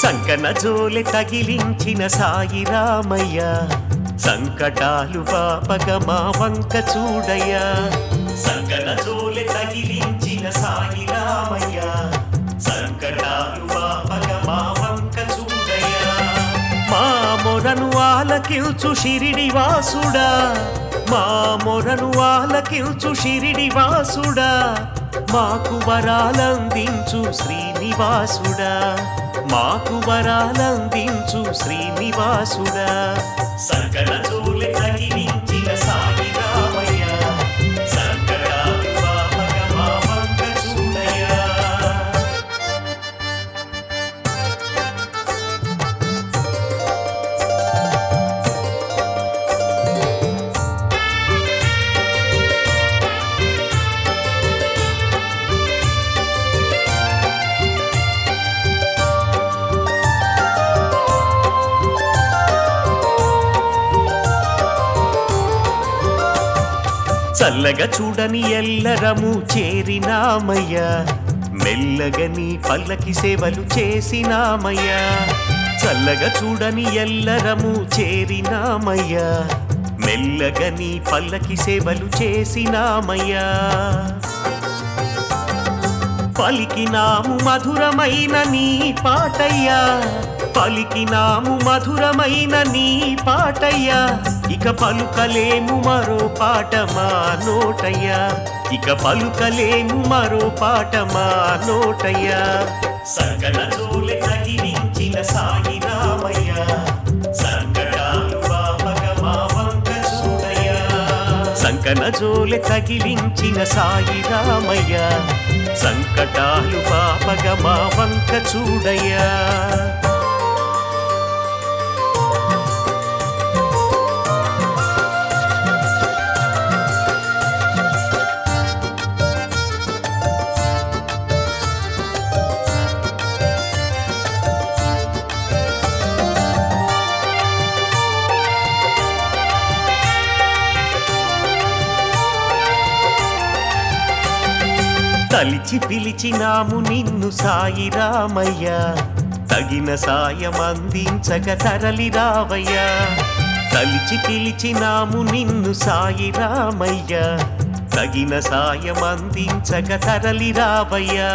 సంకన జోలె తగిలించిన సాయి రామయ్య సంకటాలు పాపగ మా వంక చూడయ్యా సంకన జోలె తగిలించిన సాయి రామయ్య సంకటాలు పాపగ మా వంక చూడయ్యా మా మొరను ఆలకిల్చు షిరిడి వాసుడా మా మొరను ఆలకిల్చు షిరిడి వాసుడా మాకు వరాలందించు శ్రీనివాసుడా మాకు వరాలందించు శ్రీనివాసుడా సకల జోలె తగిలించిన సాయి రామయ్య సంకటాలు పాపగ మా వంక చూడయ్యా చల్లగా చూడని ఎల్లరము చేరినామయ్యా మెల్లగని పల్లకి సేవలు చేసినామయ్యా చల్లగా చూడని ఎల్లరము చేరినామయ్యా మెల్లగని పల్లకి సేవలు చేసినామయ్యా పలికినాము మధురమైన నీ పాటయ్యా పలికినాము మధురమైన నీ పాటయ్యా ఇక పలుకలేము మరో పాట మా నోటయ్యా ఇక పలుకలేము మరో పాట మా నోటయ్యా సకల జోలె తగిలించిన సాయి రామయ్య సంకటాలు బాపగ మా వంక చూడయ్యా సంకన జోలె తగిలించిన సాయి రామయ్య సంకటాలు పాపగ మా వంక చూడయ్యా తలిచి పిలిచినాము నిన్ను సాయి రామయ్య తగిన సాయం అందించక తరలి రావయ్యా తలిచి పిలిచినాము నిన్ను సాయి రామయ్య తగిన సాయం అందించక తరలి రావయ్యా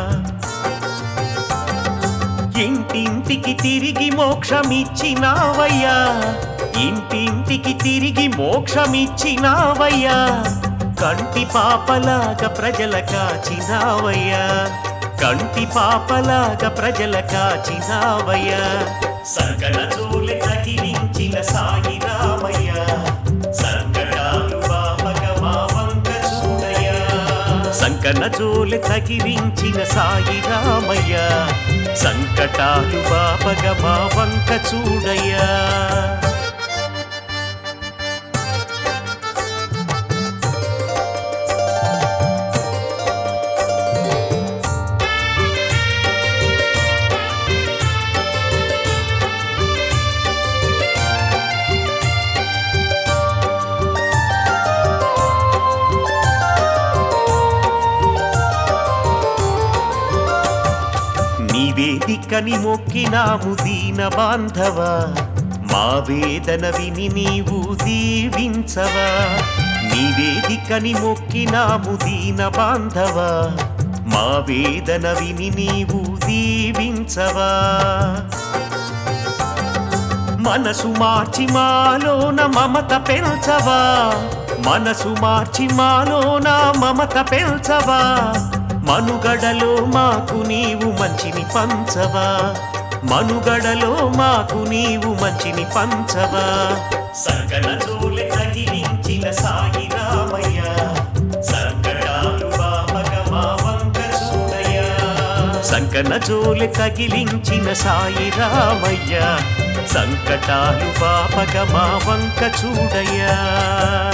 ఇంటింటికి తిరిగి మోక్షమిచ్చినావయ్యా ఇంటింటికి తిరిగి మోక్షమిచ్చినావయ్యా కంటి పాపలాగా ప్రజల కాచినావయ్యా కంటి పాపలాగా ప్రజల కాచినావయ్యా సకల జోలె తగిలించిన సాయి రామయ్య సంకటాలు బాపగ మా వంక చూడయ్యా సంకన జోలె తగిలించిన సాయి రామయ్య సంకటాలు బాపగ మా వంక చూడయ్యా నివేదికని మొక్కినాము దీన బాంధవ మా వేదన విని నీవు దీవించవా నివేదికని మొక్కినాము దీన బాంధవ మా వేదన విని నీవు దీవించవా మనసు మార్చి మాలోన మమత పెంచవా మనసు మార్చి మాలోన మమత పెంచవా మనుగడలో మాకు నీవు మంచిని పంచవా మనుగడలో మాకు నీవు మంచిని పంచవా సకల జోలె తగిలించిన సాయి రామయ్య సంకటాలు బాపగ మా వంక చూడయ్యా సంకన జోలె తగిలించిన సాయి రామయ్య సంకటాలు బాపగ మా వంక చూడయ్యా